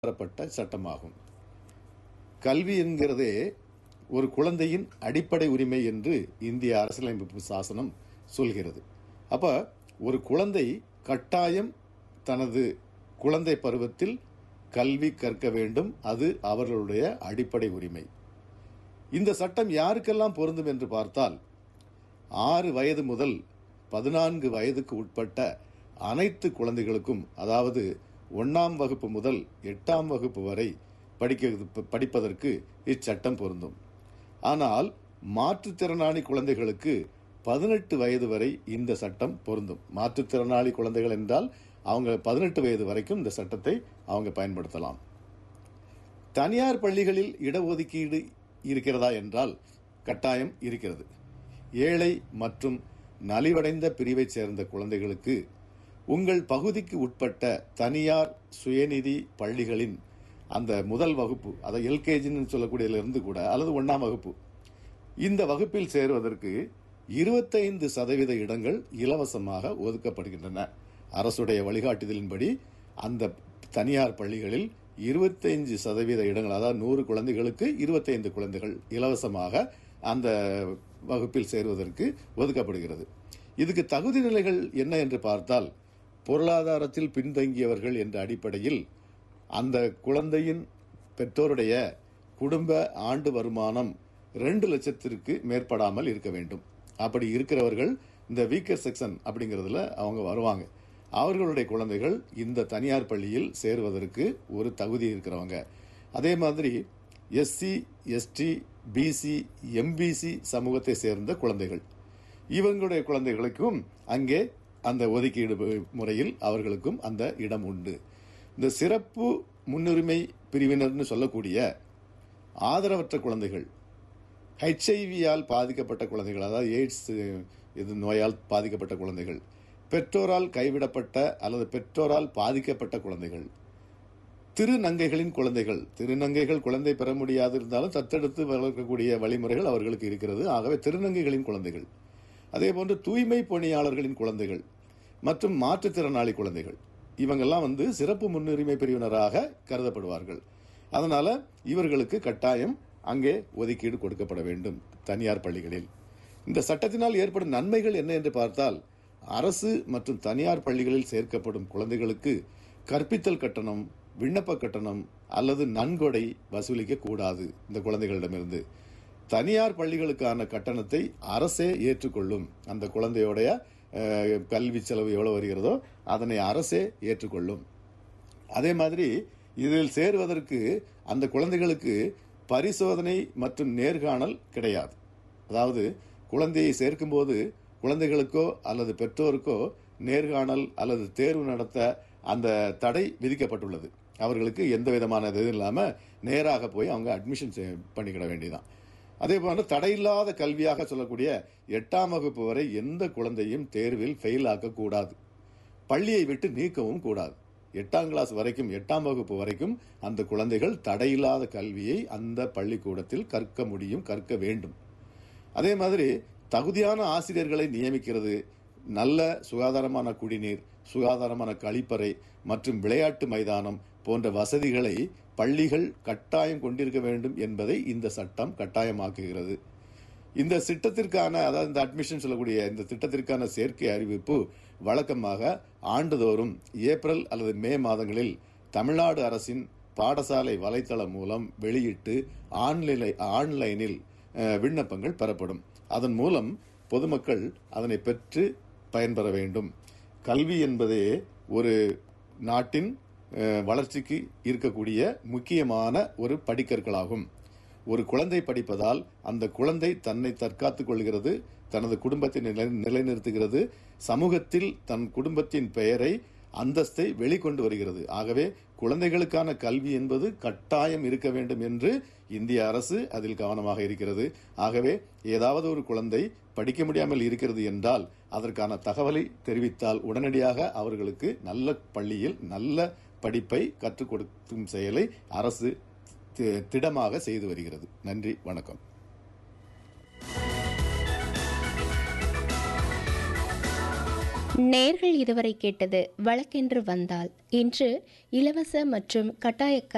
வரப்பட்ட சட்டமாகும் கல்வி என்கிறதே ஒரு குழந்தையின் அடிப்படை உரிமை என்று இந்திய அரசியலமைப்பு சாசனம் சொல்கிறது அப்ப ஒரு குழந்தை கட்டாயம் தனது குழந்தை பருவத்தில் கல்வி கற்க வேண்டும் அது அவர்களுடைய அடிப்படை உரிமை இந்த சட்டம் யாருக்கெல்லாம் பொருந்தும் என்று பார்த்தால் ஆறு வயது முதல் பதினான்கு வயதுக்கு உட்பட்ட அனைத்து குழந்தைகளுக்கும் அதாவது ஒன்றாம் வகுப்பு முதல் எட்டாம் வகுப்பு வரை படிக்க படிப்பதற்கு இச்சட்டம் பொருந்தும் ஆனால் மாற்றுத்திறனாளி குழந்தைகளுக்கு பதினெட்டு வயது வரை இந்த சட்டம் பொருந்தும் மாற்றுத்திறனாளி குழந்தைகள் என்றால் அவங்க பதினெட்டு வயது வரைக்கும் இந்த சட்டத்தை அவங்க பயன்படுத்தலாம் தனியார் பள்ளிகளில் இடஒதுக்கீடு இருக்கிறதா என்றால் கட்டாயம் இருக்கிறது ஏழை மற்றும் நலிவடைந்த பிரிவைச் சேர்ந்த குழந்தைகளுக்கு உங்கள் பகுதிக்கு உட்பட்ட தனியார் சுயநிதி பள்ளிகளின் அந்த முதல் வகுப்பு அதை எல்கேஜின்னு சொல்லக்கூடியதிலிருந்து கூட அல்லது ஒன்றாம் வகுப்பு இந்த வகுப்பில் சேருவதற்கு இருபத்தைந்து சதவீத இடங்கள் இலவசமாக ஒதுக்கப்படுகின்றன அரசுடைய வழிகாட்டுதலின்படி அந்த தனியார் பள்ளிகளில் இருபத்தைந்து சதவீத இடங்கள் அதாவது நூறு குழந்தைகளுக்கு இருபத்தைந்து குழந்தைகள் இலவசமாக அந்த வகுப்பில் சேருவதற்கு ஒதுக்கப்படுகிறது இதுக்கு தகுதி நிலைகள் என்ன என்று பார்த்தால் பொருளாதாரத்தில் பின்தங்கியவர்கள் என்ற அடிப்படையில் அந்த குழந்தையின் பெற்றோருடைய குடும்ப ஆண்டு வருமானம் ரெண்டு லட்சத்திற்கு மேற்படாமல் இருக்க வேண்டும் அப்படி இருக்கிறவர்கள் இந்த வீக்கர் செக்ஷன் அப்படிங்கிறதுல அவங்க வருவாங்க அவர்களுடைய குழந்தைகள் இந்த தனியார் பள்ளியில் சேருவதற்கு ஒரு தகுதி இருக்கிறவங்க அதே மாதிரி எஸ்சி எஸ்டி பிசி எம்பிசி சமூகத்தை சேர்ந்த குழந்தைகள் இவங்களுடைய குழந்தைகளுக்கும் அங்கே அந்த ஒதுக்கீடு முறையில் அவர்களுக்கும் அந்த இடம் உண்டு இந்த சிறப்பு முன்னுரிமை பிரிவினர்னு சொல்லக்கூடிய ஆதரவற்ற குழந்தைகள் ஹெச்ஐவியால் பாதிக்கப்பட்ட குழந்தைகள் அதாவது எய்ட்ஸ் இது நோயால் பாதிக்கப்பட்ட குழந்தைகள் பெற்றோரால் கைவிடப்பட்ட அல்லது பெற்றோரால் பாதிக்கப்பட்ட குழந்தைகள் திருநங்கைகளின் குழந்தைகள் திருநங்கைகள் குழந்தை பெற முடியாது இருந்தாலும் தத்தெடுத்து வளர்க்கக்கூடிய வழிமுறைகள் அவர்களுக்கு இருக்கிறது ஆகவே திருநங்கைகளின் குழந்தைகள் அதே போன்று தூய்மை பணியாளர்களின் குழந்தைகள் மற்றும் மாற்றுத்திறனாளி குழந்தைகள் இவங்கெல்லாம் வந்து சிறப்பு முன்னுரிமை பிரிவினராக கருதப்படுவார்கள் அதனால இவர்களுக்கு கட்டாயம் அங்கே ஒதுக்கீடு கொடுக்கப்பட வேண்டும் தனியார் பள்ளிகளில் இந்த சட்டத்தினால் ஏற்படும் நன்மைகள் என்ன என்று பார்த்தால் அரசு மற்றும் தனியார் பள்ளிகளில் சேர்க்கப்படும் குழந்தைகளுக்கு கற்பித்தல் கட்டணம் விண்ணப்ப கட்டணம் அல்லது நன்கொடை வசூலிக்க கூடாது இந்த குழந்தைகளிடமிருந்து தனியார் பள்ளிகளுக்கான கட்டணத்தை அரசே ஏற்றுக்கொள்ளும் அந்த குழந்தையோடைய கல்வி செலவு எவ்வளவு வருகிறதோ அதனை அரசே ஏற்றுக்கொள்ளும் அதே மாதிரி இதில் சேருவதற்கு அந்த குழந்தைகளுக்கு பரிசோதனை மற்றும் நேர்காணல் கிடையாது அதாவது குழந்தையை சேர்க்கும்போது குழந்தைகளுக்கோ அல்லது பெற்றோருக்கோ நேர்காணல் அல்லது தேர்வு நடத்த அந்த தடை விதிக்கப்பட்டுள்ளது அவர்களுக்கு எந்த விதமான இது இல்லாமல் நேராக போய் அவங்க அட்மிஷன் பண்ணிக்கிட வேண்டியதான் அதே போன்று தடையில்லாத கல்வியாக சொல்லக்கூடிய எட்டாம் வகுப்பு வரை எந்த குழந்தையும் தேர்வில் ஃபெயில் ஆக்கக்கூடாது பள்ளியை விட்டு நீக்கவும் கூடாது எட்டாம் கிளாஸ் வரைக்கும் எட்டாம் வகுப்பு வரைக்கும் அந்த குழந்தைகள் தடையில்லாத கல்வியை அந்த பள்ளிக்கூடத்தில் கற்க முடியும் கற்க வேண்டும் அதே மாதிரி தகுதியான ஆசிரியர்களை நியமிக்கிறது நல்ல சுகாதாரமான குடிநீர் சுகாதாரமான கழிப்பறை மற்றும் விளையாட்டு மைதானம் போன்ற வசதிகளை பள்ளிகள் கட்டாயம் கொண்டிருக்க வேண்டும் என்பதை இந்த சட்டம் கட்டாயமாக்குகிறது இந்த திட்டத்திற்கான அதாவது இந்த அட்மிஷன் சொல்லக்கூடிய இந்த திட்டத்திற்கான சேர்க்கை அறிவிப்பு வழக்கமாக ஆண்டுதோறும் ஏப்ரல் அல்லது மே மாதங்களில் தமிழ்நாடு அரசின் பாடசாலை வலைத்தளம் மூலம் வெளியிட்டு ஆன்லைனை ஆன்லைனில் விண்ணப்பங்கள் பெறப்படும் அதன் மூலம் பொதுமக்கள் அதனை பெற்று பயன்பெற வேண்டும் கல்வி என்பதே ஒரு நாட்டின் வளர்ச்சிக்கு இருக்கக்கூடிய முக்கியமான ஒரு படிக்கற்களாகும் ஒரு குழந்தை படிப்பதால் அந்த குழந்தை தன்னை தற்காத்துக் கொள்கிறது தனது குடும்பத்தை நிலை நிலைநிறுத்துகிறது சமூகத்தில் தன் குடும்பத்தின் பெயரை அந்தஸ்தை வெளிக்கொண்டு வருகிறது ஆகவே குழந்தைகளுக்கான கல்வி என்பது கட்டாயம் இருக்க வேண்டும் என்று இந்திய அரசு அதில் கவனமாக இருக்கிறது ஆகவே ஏதாவது ஒரு குழந்தை படிக்க முடியாமல் இருக்கிறது என்றால் அதற்கான தகவலை தெரிவித்தால் உடனடியாக அவர்களுக்கு நல்ல பள்ளியில் நல்ல படிப்பை கற்றுக் கொடுக்கும் செயலை அரசு திடமாக செய்து வருகிறது நன்றி வணக்கம் நேர்கள் இதுவரை கேட்டது வழக்கென்று வந்தால் இன்று இலவச மற்றும் கட்டாய